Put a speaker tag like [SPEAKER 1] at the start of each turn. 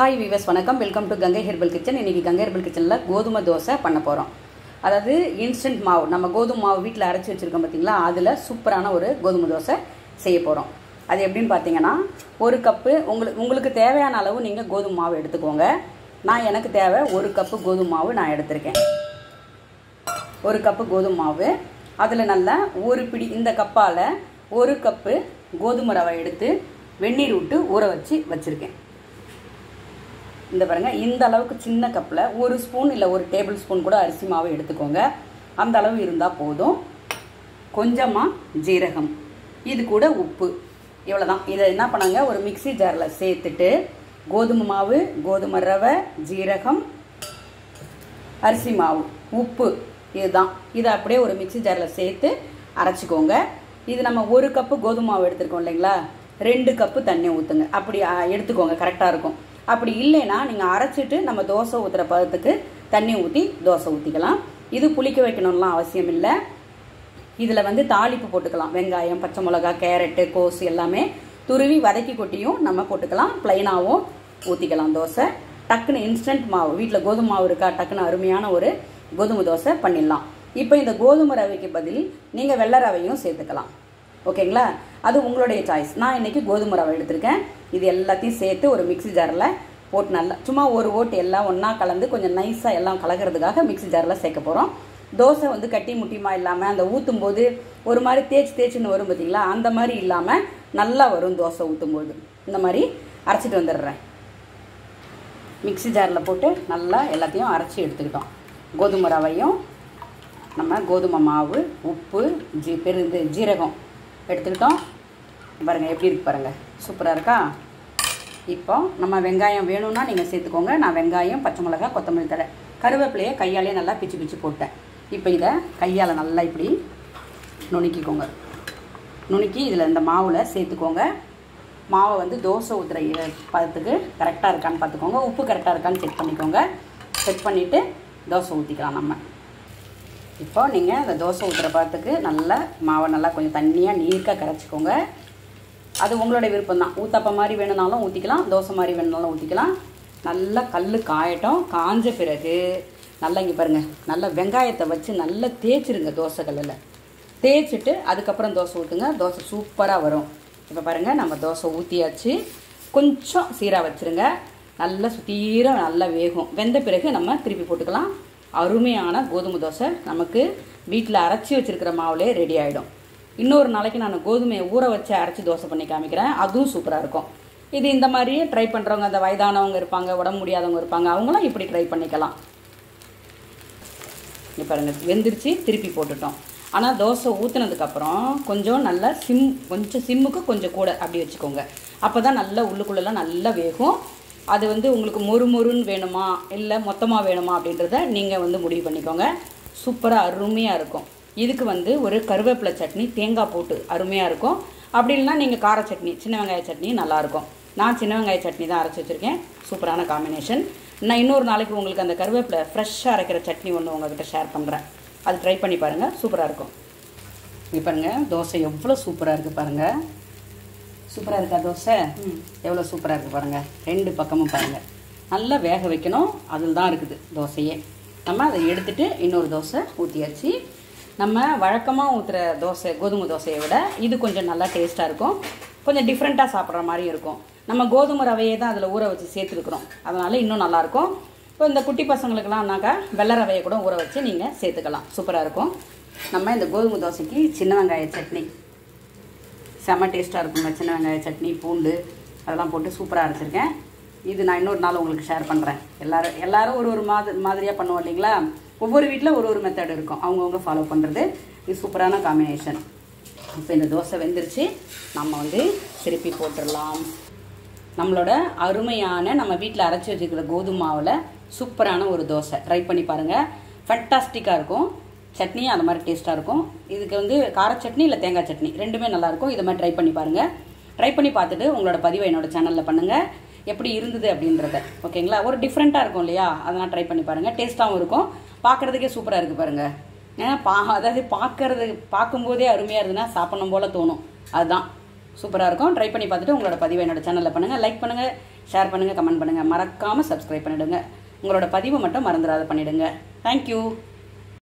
[SPEAKER 1] hi viewers வணக்கம் welcome to Gangai herbal kitchen இன்றைக்கி Gangai herbal கிச்சனில் கோதுமை தோசை பண்ண போகிறோம் அதாவது இன்ஸ்டன்ட் மாவு நம்ம கோதுமை மாவு வீட்டில் அரைச்சி வச்சுருக்கோம் பார்த்தீங்களா அதில் சூப்பரான ஒரு கோதுமை தோசை செய்ய போகிறோம் அது எப்படின்னு பார்த்தீங்கன்னா ஒரு கப்பு உங்களுக்கு உங்களுக்கு தேவையான அளவு நீங்கள் கோதுமை மாவு எடுத்துக்கோங்க நான் எனக்கு தேவை ஒரு கப்பு கோதுமை மாவு நான் எடுத்திருக்கேன் ஒரு கப்பு கோதுமை மாவு அதில் நல்லா ஒரு பிடி இந்த கப்பால் ஒரு கப்பு கோதுமை ரவை எடுத்து வெந்நீர் விட்டு ஊற வச்சு வச்சுருக்கேன் இந்த பாருங்கள் இந்த அளவுக்கு சின்ன கப்பில் ஒரு ஸ்பூன் இல்லை ஒரு டேபிள் ஸ்பூன் கூட அரிசி மாவு எடுத்துக்கோங்க அந்த அளவு இருந்தால் போதும் கொஞ்சமாக ஜீரகம் இது கூட உப்பு இவ்வளோ தான் இதை என்ன பண்ணாங்க ஒரு மிக்சி ஜாரில் சேர்த்துட்டு கோதுமை மாவு கோதுமை ரவை ஜீரகம் அரிசி மாவு உப்பு இதுதான் இதை அப்படியே ஒரு மிக்சி ஜாரில் சேர்த்து அரைச்சிக்கோங்க இது நம்ம ஒரு கப்பு கோதுமை மாவு எடுத்துருக்கோம் இல்லைங்களா ரெண்டு கப்பு தண்ணி ஊற்றுங்க அப்படி ஆ, எடுத்துக்கோங்க கரெக்டாக இருக்கும் அப்படி இல்லைன்னா நீங்கள் அரைச்சிட்டு நம்ம தோசை ஊற்றுற பதத்துக்கு தண்ணி ஊற்றி தோசை ஊற்றிக்கலாம் இது புளிக்க வைக்கணும்லாம் அவசியம் இல்லை இதில் வந்து தாளிப்பு போட்டுக்கலாம் வெங்காயம் பச்சை மிளகா கேரட்டு கோஸ் எல்லாமே துருவி வதக்கி கொட்டியும் நம்ம போட்டுக்கலாம் ப்ளைனாகவும் ஊற்றிக்கலாம் தோசை டக்குன்னு இன்ஸ்டன்ட் மாவு வீட்டில் கோதுமை மாவு இருக்கா டக்குன்னு அருமையான ஒரு கோதுமை தோசை பண்ணிடலாம் இப்போ இந்த கோதுமை ரவைக்கு பதில் நீங்கள் வெள்ளை ரவையும் சேர்த்துக்கலாம் ஓகேங்களா அது உங்களுடைய சாய்ஸ் நான் இன்னைக்கு கோதுமை ரவை எடுத்திருக்கேன் இது எல்லாத்தையும் சேர்த்து ஒரு மிக்ஸி ஜாரில் போட்டு நல்லா சும்மா ஒரு ஓட்டு எல்லாம் ஒன்றா கலந்து கொஞ்சம் நைஸாக எல்லாம் கலக்கிறதுக்காக மிக்ஸி ஜாரில் சேர்க்க போகிறோம் தோசை வந்து கட்டி முட்டியுமா இல்லாமல் அந்த ஊற்றும் போது ஒரு மாதிரி தேய்ச்சி தேய்ச்சின்னு வரும் பார்த்தீங்களா அந்த மாதிரி இல்லாமல் நல்லா வரும் தோசை ஊற்றும் போது இந்த மாதிரி அரைச்சிட்டு வந்துடுறேன் மிக்ஸி ஜாரில் போட்டு நல்லா எல்லாத்தையும் அரைச்சி எடுத்துக்கிட்டோம் கோதுமை ரவையும் நம்ம கோதுமை மாவு உப்பு ஜீ பெரு இது ஜீரகம் எடுத்துக்கிட்டோம் பாருங்கள் எப்படி இருக்கு பாருங்கள் சூப்பராக இருக்கா இப்போ நம்ம வெங்காயம் வேணும்னா நீங்கள் சேர்த்துக்கோங்க நான் வெங்காயம் பச்சை மிளகாய் கொத்தமல்லி தழை கருவேப்பிலையை கையாலே நல்லா பிச்சு பிச்சு போட்டேன் இப்போ இதை கையால் நல்லா இப்படி நுணுக்கிக்கோங்க நுணுக்கி இதில் இந்த மாவில் சேர்த்துக்கோங்க மாவை வந்து தோசை ஊற்றுற இ- பதத்துக்கு கரெக்டாக இருக்கான்னு பார்த்துக்கோங்க உப்பு கரெக்டாக இருக்கான்னு செக் பண்ணிக்கோங்க செக் பண்ணிவிட்டு தோசை ஊற்றிக்கலாம் நம்ம இப்போ நீங்கள் அந்த தோசை ஊற்றுற பதத்துக்கு நல்லா மாவை நல்லா கொஞ்சம் தண்ணியாக நீர்க்காக கரைச்சிக்கோங்க அது உங்களோட விருப்பம் தான் ஊத்தப்பம் மாதிரி வேணும்னாலும் ஊற்றிக்கலாம் தோசை மாதிரி வேணும்னாலும் ஊற்றிக்கலாம் நல்லா கல் காயட்டும் காஞ்ச பிறகு நல்லா இங்கே பாருங்கள் நல்லா வெங்காயத்தை வச்சு நல்லா தேய்ச்சிருங்க தோசை கல்லில் தேய்ச்சிட்டு அதுக்கப்புறம் தோசை ஊற்றுங்க தோசை சூப்பராக வரும் இப்போ பாருங்கள் நம்ம தோசை ஊற்றியாச்சு கொஞ்சம் சீராக வச்சுருங்க நல்லா சுத்தீர நல்லா வேகும் வெந்த பிறகு நம்ம திருப்பி போட்டுக்கலாம் அருமையான கோதுமை தோசை நமக்கு வீட்டில் அரைச்சி வச்சிருக்கிற மாவுலே ரெடி ஆகிடும் இன்னொரு நாளைக்கு நான் கோதுமையை ஊற வச்சு அரைச்சி தோசை பண்ணி காமிக்கிறேன் அதுவும் சூப்பராக இருக்கும் இது இந்த மாதிரியே ட்ரை பண்ணுறவங்க அந்த வயதானவங்க இருப்பாங்க உடம்பு முடியாதவங்க இருப்பாங்க அவங்களாம் இப்படி ட்ரை பண்ணிக்கலாம் இங்க பாருங்க வெந்துருச்சு திருப்பி போட்டுட்டோம் ஆனால் தோசை ஊற்றுனதுக்கப்புறம் கொஞ்சம் நல்லா சிம் கொஞ்சம் சிம்முக்கு கொஞ்சம் கூட அப்படி வச்சுக்கோங்க அப்போ தான் நல்லா உள்ளுக்குள்ளெல்லாம் நல்லா வேகும் அது வந்து உங்களுக்கு மொறு மொறுன்னு வேணுமா இல்லை மொத்தமாக வேணுமா அப்படின்றத நீங்கள் வந்து முடிவு பண்ணிக்கோங்க சூப்பராக அருமையாக இருக்கும் இதுக்கு வந்து ஒரு கருவேப்பிலை சட்னி தேங்காய் போட்டு அருமையாக இருக்கும் அப்படி இல்லைன்னா நீங்கள் கார சட்னி சின்ன வெங்காய சட்னி நல்லாயிருக்கும் நான் சின்ன வெங்காய சட்னி தான் அரைச்சி வச்சுருக்கேன் சூப்பரான காம்பினேஷன் நான் இன்னொரு நாளைக்கு உங்களுக்கு அந்த கருவேப்பிலை ஃப்ரெஷ்ஷாக அரைக்கிற சட்னி ஒன்று உங்ககிட்ட ஷேர் பண்ணுறேன் அது ட்ரை பண்ணி பாருங்கள் சூப்பராக இருக்கும் இங்கே பாருங்கள் தோசை எவ்வளோ சூப்பராக இருக்குது பாருங்கள் சூப்பராக இருக்கா தோசை எவ்வளோ சூப்பராக இருக்குது பாருங்கள் ரெண்டு பக்கமும் பாருங்கள் நல்லா வேக வைக்கணும் அதில் தான் இருக்குது தோசையே நம்ம அதை எடுத்துட்டு இன்னொரு தோசை ஊற்றியாச்சு நம்ம வழக்கமாக ஊற்றுற தோசை கோதுமை தோசையை விட இது கொஞ்சம் நல்லா டேஸ்ட்டாக இருக்கும் கொஞ்சம் டிஃப்ரெண்ட்டாக சாப்பிட்ற மாதிரி இருக்கும் நம்ம கோதுமை ரவையை தான் அதில் ஊற வச்சு சேர்த்துருக்குறோம் அதனால் இன்னும் நல்லாயிருக்கும் இப்போ இந்த குட்டி பசங்களுக்கெல்லாம்னாக்கா வெள்ளை ரவையை கூட ஊற வச்சு நீங்கள் சேர்த்துக்கலாம் சூப்பராக இருக்கும் நம்ம இந்த கோதுமை தோசைக்கு சின்ன வெங்காய சட்னி செம்ம டேஸ்ட்டாக இருக்குங்க சின்ன வெங்காய சட்னி பூண்டு அதெல்லாம் போட்டு சூப்பராக அரைச்சிருக்கேன் இது நான் இன்னொரு நாள் உங்களுக்கு ஷேர் பண்ணுறேன் எல்லாரும் எல்லாரும் ஒரு ஒரு மாதிரி மாதிரியாக பண்ணுவோம் இல்லைங்களா ஒவ்வொரு வீட்டில் ஒரு ஒரு மெத்தட் இருக்கும் அவங்கவுங்க ஃபாலோ பண்ணுறது இது சூப்பரான காம்பினேஷன் இப்போ இந்த தோசை வெந்துருச்சு நம்ம வந்து திருப்பி போட்டுடலாம் நம்மளோட அருமையான நம்ம வீட்டில் அரைச்சி வச்சுருக்கிற கோதுமை மாவில் சூப்பரான ஒரு தோசை ட்ரை பண்ணி பாருங்கள் ஃபண்டாஸ்டிக்காக இருக்கும் சட்னியும் அந்த மாதிரி டேஸ்ட்டாக இருக்கும் இதுக்கு வந்து கார சட்னி இல்லை தேங்காய் சட்னி ரெண்டுமே நல்லாயிருக்கும் இது மாதிரி ட்ரை பண்ணி பாருங்கள் ட்ரை பண்ணி பார்த்துட்டு உங்களோட பதிவை என்னோட சேனலில் பண்ணுங்கள் எப்படி இருந்தது அப்படின்றத ஓகேங்களா ஒரு டிஃப்ரெண்ட்டாக இருக்கும் இல்லையா அதெல்லாம் ட்ரை பண்ணி பாருங்கள் டேஸ்ட்டாகவும் இருக்கும் பார்க்குறதுக்கே சூப்பராக இருக்குது பாருங்கள் ஏன்னா பா அதாவது பார்க்கறது பார்க்கும்போதே அருமையாக இருந்ததுன்னா சாப்பிடணும் போல தோணும் அதுதான் சூப்பராக இருக்கும் ட்ரை பண்ணி பார்த்துட்டு உங்களோட பதிவை என்னோட சேனலில் பண்ணுங்கள் லைக் பண்ணுங்கள் ஷேர் பண்ணுங்கள் கமெண்ட் பண்ணுங்கள் மறக்காமல் சப்ஸ்கிரைப் பண்ணிவிடுங்க உங்களோட பதிவை மட்டும் மறந்துடாத பண்ணிவிடுங்க தேங்க்யூ